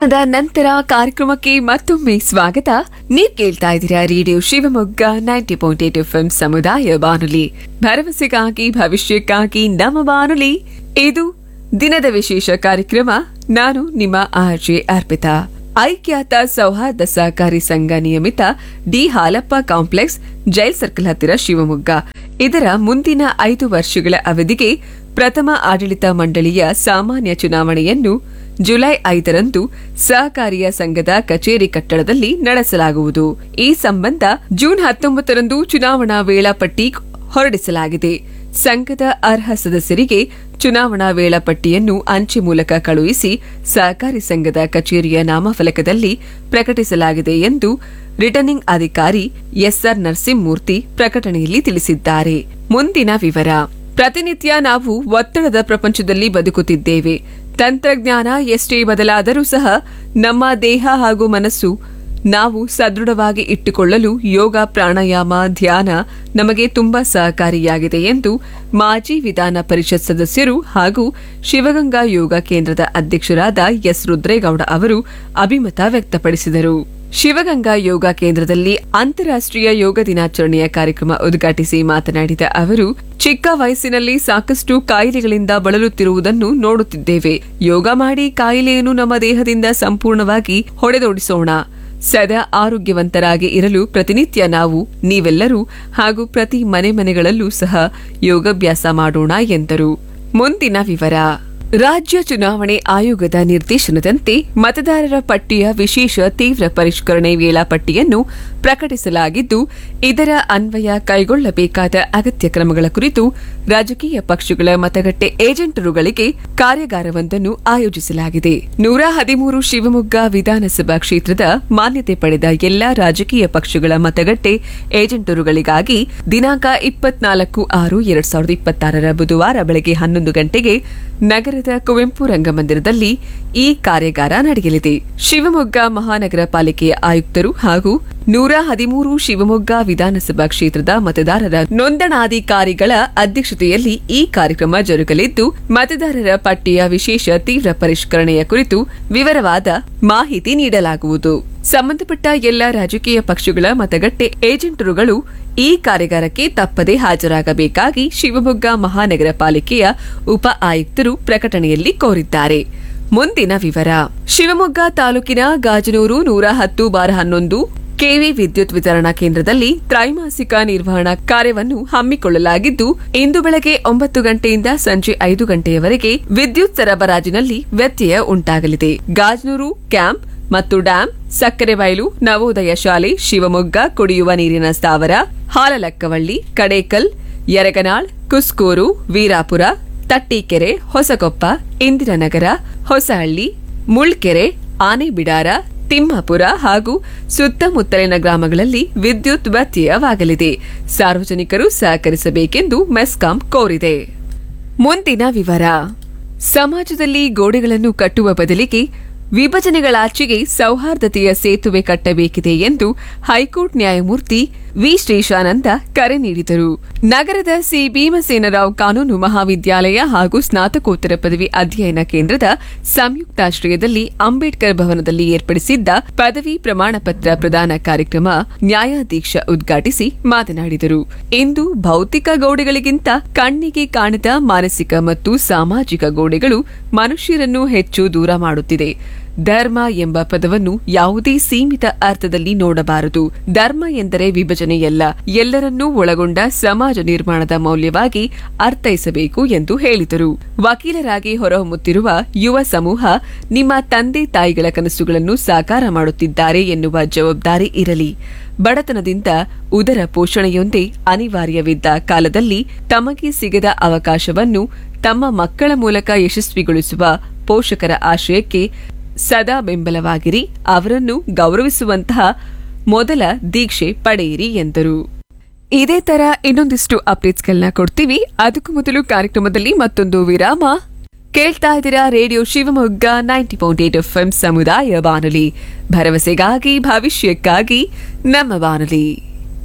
ವಿರಾಮದ ನಂತರ ಕಾರ್ಯಕ್ರಮಕ್ಕೆ ಮತ್ತೊಮ್ಮೆ ಸ್ವಾಗತ ನೀವ್ ಕೇಳ್ತಾ ಇದ್ದೀರಾ radio Shivamogga ninety point eight F ಸಮುದಾಯ ಬಾನುಲಿ ಭರವಸೆಗಾಗಿ ಭವಿಷ್ಯಕ್ಕಾಗಿ ನಮ್ಮ ಬಾನುಲಿ ಇದು ದಿನದ ವಿಶೇಷ ಕಾರ್ಯಕ್ರಮ ನಾನು ನಿಮ್ಮ ಆರ್ಜೆ ಅರ್ಪಿತಾ ಐಕ್ಯಾತ ಸೌಹಾರ್ದ ಸಹಕಾರಿ ಸಂಘ ನಿಯಮಿತ D Halappa complex jail circle ಹತ್ತಿರ ಶಿವಮೊಗ್ಗ ಇದರ ಮುಂದಿನ ಐದು ವರ್ಷಗಳ ಅವಧಿಗೆ ಪ್ರಥಮ ಆಡಳಿತ ಮಂಡಳಿಯ ಸಾಮಾನ್ಯ ಚುನಾವಣೆಯನ್ನು ಜುಲೈ ಐದರಂದು ಸಹಕಾರಿಯ ಸಂಘದ ಕಚೇರಿ ಕಟ್ಟಡದಲ್ಲಿ ನಡೆಸಲಾಗುವುದು ಈ ಸಂಬಂಧ ಜೂನ್ ಹತ್ತೊಂಬತ್ತರಂದು ಚುನಾವಣಾ ವೇಳಾಪಟ್ಟಿ ಹೊರಡಿಸಲಾಗಿದೆ ಸಂಘದ ಅರ್ಹ ಸದಸ್ಯರಿಗೆ ಚುನಾವಣಾ ವೇಳಾಪಟ್ಟಿಯನ್ನು ಅಂಚೆ ಮೂಲಕ ಕಳುಹಿಸಿ ಸಹಕಾರಿ ಸಂಘದ ಕಚೇರಿಯ ನಾಮಫಲಕದಲ್ಲಿ ಪ್ರಕಟಿಸಲಾಗಿದೆ ಎಂದು ರಿಟರ್ನಿಂಗ್ ಅಧಿಕಾರಿ ಎಸ್ಆರ್ ನರಸಿಂಹಮೂರ್ತಿ ಪ್ರಕಟಣೆಯಲ್ಲಿ ತಿಳಿಸಿದ್ದಾರೆ ಮುಂದಿನ ವಿವರ ಪ್ರತಿನಿತ್ಯ ನಾವು ಒತ್ತಡದ ಪ್ರಪಂಚದಲ್ಲಿ ಬದುಕುತ್ತಿದ್ದೇವೆ ತಂತ್ರಜ್ಞಾನ ಎಷ್ಟೇ ಬದಲಾದರೂ ಸಹ ನಮ್ಮ ದೇಹ ಹಾಗೂ ಮನಸ್ಸು ನಾವು ಸದೃಢವಾಗಿ ಇಟ್ಟುಕೊಳ್ಳಲು ಯೋಗ ಪ್ರಾಣಾಯಾಮ ಧ್ಯಾನ ನಮಗೆ ತುಂಬಾ ಸಹಕಾರಿಯಾಗಿದೆ ಎಂದು ಮಾಜಿ ವಿಧಾನ ಪರಿಷತ್ ಸದಸ್ಯರು ಹಾಗೂ ಶಿವಗಂಗಾ ಯೋಗ ಕೇಂದ್ರದ ಅಧ್ಯಕ್ಷರಾದ ಎಸ್ ರುದ್ರೇಗೌಡ ಅವರು ಅಭಿಮತ ವ್ಯಕ್ತಪಡಿಸಿದರು ಶಿವಗಂಗಾ ಯೋಗ ಕೇಂದ್ರದಲ್ಲಿ ಅಂತಾರಾಷ್ಟ್ರೀಯ ಯೋಗ ದಿನಾಚರಣೆಯ ಕಾರ್ಯಕ್ರಮ ಉದ್ಘಾಟಿಸಿ ಮಾತನಾಡಿದ ಅವರು ಚಿಕ್ಕ ವಯಸ್ಸಿನಲ್ಲಿ ಸಾಕಷ್ಟು ಕಾಯಿಲೆಗಳಿಂದ ಬಳಲುತ್ತಿರುವುದನ್ನು ನೋಡುತ್ತಿದ್ದೇವೆ ಯೋಗ ಮಾಡಿ ಕಾಯಿಲೆಯನ್ನು ನಮ್ಮ ದೇಹದಿಂದ ಸಂಪೂರ್ಣವಾಗಿ ಹೊಡೆದೋಡಿಸೋಣ ಸದಾ ಆರೋಗ್ಯವಂತರಾಗಿ ಇರಲು ಪ್ರತಿನಿತ್ಯ ನಾವು ನೀವೆಲ್ಲರೂ ಹಾಗೂ ಪ್ರತಿ ಮನೆ ಮನೆಗಳಲ್ಲೂ ಸಹ ಯೋಗಾಭ್ಯಾಸ ಮಾಡೋಣ ಎಂದರು ಮುಂದಿನ ವಿವರ ರಾಜ್ಯ ಚುನಾವಣೆ ಆಯೋಗದ ನಿರ್ದೇಶನದಂತೆ ಮತದಾರರ ಪಟ್ಟಿಯ ವಿಶೇಷ ತೀವ್ರ ಪರಿಷ್ಕರಣೆ ವೇಳಾಪಟ್ಟಿಯನ್ನು ಪ್ರಕಟಿಸಲಾಗಿದ್ದು ಇದರ ಅನ್ವಯ ಕೈಗೊಳ್ಳಬೇಕಾದ ಅಗತ್ಯ ಕ್ರಮಗಳ ಕುರಿತು ರಾಜಕೀಯ ಪಕ್ಷಗಳ ಮತಗಟ್ಟೆ ಏಜೆಂಟರುಗಳಿಗೆ ಕಾರ್ಯಾಗಾರವೊಂದನ್ನು ಆಯೋಜಿಸಲಾಗಿದೆ ನೂರ ಹದಿಮೂರು ಶಿವಮೊಗ್ಗ ವಿಧಾನಸಭಾ ಕ್ಷೇತ್ರದ ಮಾನ್ಯತೆ ಪಡೆದ ಎಲ್ಲಾ ರಾಜಕೀಯ ಪಕ್ಷಗಳ ಮತಗಟ್ಟೆ ಏಜೆಂಟರುಗಳಿಗಾಗಿ ದಿನಾಂಕ ಇಪ್ಪತ್ನಾಲ್ಕು ಆರು ಎರಡ್ ಸಾವಿರದ ಇಪ್ಪತ್ತಾರರ ಬುಧವಾರ ಬೆಳಗ್ಗೆ ಹನ್ನೊಂದು ಗಂಟೆಗೆ ನಗರದ ಕುವೆಂಪು ರಂಗಮಂದಿರದಲ್ಲಿ ಈ ಕಾರ್ಯಾಗಾರ ನಡೆಯಲಿದೆ ಶಿವಮೊಗ್ಗ ಮಹಾನಗರ ಪಾಲಿಕೆಯ ಆಯುಕ್ತರು ಹಾಗೂ ನೂರ ಹದಿಮೂರು ಶಿವಮೊಗ್ಗ ವಿಧಾನಸಭಾ ಕ್ಷೇತ್ರದ ಮತದಾರರ ನೋಂದಣಾಧಿಕಾರಿಗಳ ಅಧ್ಯಕ್ಷತೆಯಲ್ಲಿ ಈ ಕಾರ್ಯಕ್ರಮ ಜರುಗಲಿದ್ದು ಮತದಾರರ ಪಟ್ಟಿಯ ವಿಶೇಷ ತೀವ್ರ ಪರಿಷ್ಕರಣೆಯ ಕುರಿತು ವಿವರವಾದ ಮಾಹಿತಿ ನೀಡಲಾಗುವುದು ಸಂಬಂಧಪಟ್ಟ ಎಲ್ಲ ರಾಜಕೀಯ ಪಕ್ಷಗಳ ಮತಗಟ್ಟೆ ಏಜೆಂಟರುಗಳು ಈ ಕಾರ್ಯಾಗಾರಕ್ಕೆ ತಪ್ಪದೆ ಹಾಜರಾಗಬೇಕಾಗಿ ಶಿವಮೊಗ್ಗ ಮಹಾನಗರ ಪಾಲಿಕೆಯ ಉಪ ಆಯುಕ್ತರು ಪ್ರಕಟಣೆಯಲ್ಲಿ ಕೋರಿದ್ದಾರೆ ಮುಂದಿನ ವಿವರ ಶಿವಮೊಗ್ಗ ತಾಲೂಕಿನ ಗಾಜನೂರು ನೂರ ಹತ್ತು ಬಾರ ಹನ್ನೊಂದು ಕೆವಿ ವಿದ್ಯುತ್ ವಿತರಣಾ ಕೇಂದ್ರದಲ್ಲಿ ತ್ರೈಮಾಸಿಕ ನಿರ್ವಹಣಾ ಕಾರ್ಯವನ್ನು ಹಮ್ಮಿಕೊಳ್ಳಲಾಗಿದ್ದು ಇಂದು ಬೆಳಗ್ಗೆ ಒಂಬತ್ತು ಗಂಟೆಯಿಂದ ಸಂಜೆ ಐದು ಗಂಟೆಯವರೆಗೆ ವಿದ್ಯುತ್ ಸರಬರಾಜಿನಲ್ಲಿ ವ್ಯತ್ಯಯ ಉಂಟಾಗಲಿದೆ ಗಾಜನೂರು ಕ್ಯಾಂಪ್ ಮತ್ತು ಡ್ಯಾಂ ಸಕ್ಕರೆಬೈಲು ನವೋದಯ ಶಾಲೆ ಶಿವಮೊಗ್ಗ ಕುಡಿಯುವ ನೀರಿನ ಸ್ಥಾವರ ಹಾಲಲಕ್ಕವಳ್ಳಿ ಕಡೇಕಲ್ ಯರಗನಾಳ್ ಕುಸ್ಕೂರು ವೀರಾಪುರ ತಟ್ಟೀಕೆರೆ ಹೊಸಕೊಪ್ಪ ಇಂದಿರಾನಗರ ಹೊಸಹಳ್ಳಿ ಮುಳ್ಕೆರೆ ಆನೆಬಿಡಾರ ತಿಮ್ಮಾಪುರ ಹಾಗೂ ಸುತ್ತಮುತ್ತಲಿನ ಗ್ರಾಮಗಳಲ್ಲಿ ವಿದ್ಯುತ್ ವ್ಯತ್ಯಯವಾಗಲಿದೆ ಸಾರ್ವಜನಿಕರು ಸಹಕರಿಸಬೇಕೆಂದು ಮೆಸ್ಕಾಂ ಕೋರಿದೆ ಮುಂದಿನ ವಿವರ ಸಮಾಜದಲ್ಲಿ ಗೋಡೆಗಳನ್ನು ಕಟ್ಟುವ ಬದಲಿಗೆ ವಿಭಜನೆಗಳಾಚೆಗೆ ಸೌಹಾರ್ದತೆಯ ಸೇತುವೆ ಕಟ್ಟಬೇಕಿದೆ ಎಂದು ಹೈಕೋರ್ಟ್ ನ್ಯಾಯಮೂರ್ತಿ ವಿ ಶ್ರೀಶಾನಂದ ಕರೆ ನೀಡಿದರು ನಗರದ ಸಿ ಭೀಮಸೇನರಾವ್ ಕಾನೂನು ಮಹಾವಿದ್ಯಾಲಯ ಹಾಗೂ ಸ್ನಾತಕೋತ್ತರ ಪದವಿ ಅಧ್ಯಯನ ಕೇಂದ್ರದ ಸಂಯುಕ್ತಾಶ್ರಯದಲ್ಲಿ ಅಂಬೇಡ್ಕರ್ ಭವನದಲ್ಲಿ ಏರ್ಪಡಿಸಿದ್ದ ಪದವಿ ಪ್ರಮಾಣ ಪತ್ರ ಪ್ರದಾನ ಕಾರ್ಯಕ್ರಮ ನ್ಯಾಯಾಧೀಶ ಉದ್ಘಾಟಿಸಿ ಮಾತನಾಡಿದರು ಇಂದು ಭೌತಿಕ ಗೋಡೆಗಳಿಗಿಂತ ಕಣ್ಣಿಗೆ ಕಾಣದ ಮಾನಸಿಕ ಮತ್ತು ಸಾಮಾಜಿಕ ಗೋಡೆಗಳು ಮನುಷ್ಯರನ್ನು ಹೆಚ್ಚು ದೂರ ಮಾಡುತ್ತಿದೆ ಧರ್ಮ ಎಂಬ ಪದವನ್ನು ಯಾವುದೇ ಸೀಮಿತ ಅರ್ಥದಲ್ಲಿ ನೋಡಬಾರದು ಧರ್ಮ ಎಂದರೆ ವಿಭಜನೆಯಲ್ಲ ಎಲ್ಲರನ್ನೂ ಒಳಗೊಂಡ ಸಮಾಜ ನಿರ್ಮಾಣದ ಮೌಲ್ಯವಾಗಿ ಅರ್ಥೈಸಬೇಕು ಎಂದು ಹೇಳಿದರು ವಕೀಲರಾಗಿ ಹೊರಹೊಮ್ಮುತ್ತಿರುವ ಯುವ ಸಮೂಹ ನಿಮ್ಮ ತಂದೆ ತಾಯಿಗಳ ಕನಸುಗಳನ್ನು ಸಾಕಾರ ಮಾಡುತ್ತಿದ್ದಾರೆ ಎನ್ನುವ ಜವಾಬ್ದಾರಿ ಇರಲಿ ಬಡತನದಿಂದ ಉದರ ಪೋಷಣೆಯೊಂದೇ ಅನಿವಾರ್ಯವಿದ್ದ ಕಾಲದಲ್ಲಿ ತಮಗೆ ಸಿಗದ ಅವಕಾಶವನ್ನು ತಮ್ಮ ಮಕ್ಕಳ ಮೂಲಕ ಯಶಸ್ವಿಗೊಳಿಸುವ ಪೋಷಕರ ಆಶಯಕ್ಕೆ ಸದಾ ಬೆಂಬಲವಾಗಿರಿ ಅವರನ್ನು ಗೌರವಿಸುವಂತಹ ಮೊದಲ ದೀಕ್ಷೆ ಪಡೆಯಿರಿ ಎಂದರು ಇದೇ ತರ ಇನ್ನೊಂದಿಷ್ಟು ಅಪ್ಡೇಟ್ಸ್ಗಳನ್ನ ಕೊಡ್ತೀವಿ ಅದಕ್ಕೂ ಮೊದಲು ಕಾರ್ಯಕ್ರಮದಲ್ಲಿ ಮತ್ತೊಂದು ವಿರಾಮ ಕೇಳ್ತಾ ಇದ್ದೀರಾ radio Shivamogga ninety point eight F ಸಮುದಾಯ ಬಾನುಲಿ ಭರವಸೆಗಾಗಿ ಭವಿಷ್ಯಕ್ಕಾಗಿ ನಮ್ಮ ಬಾನುಲಿ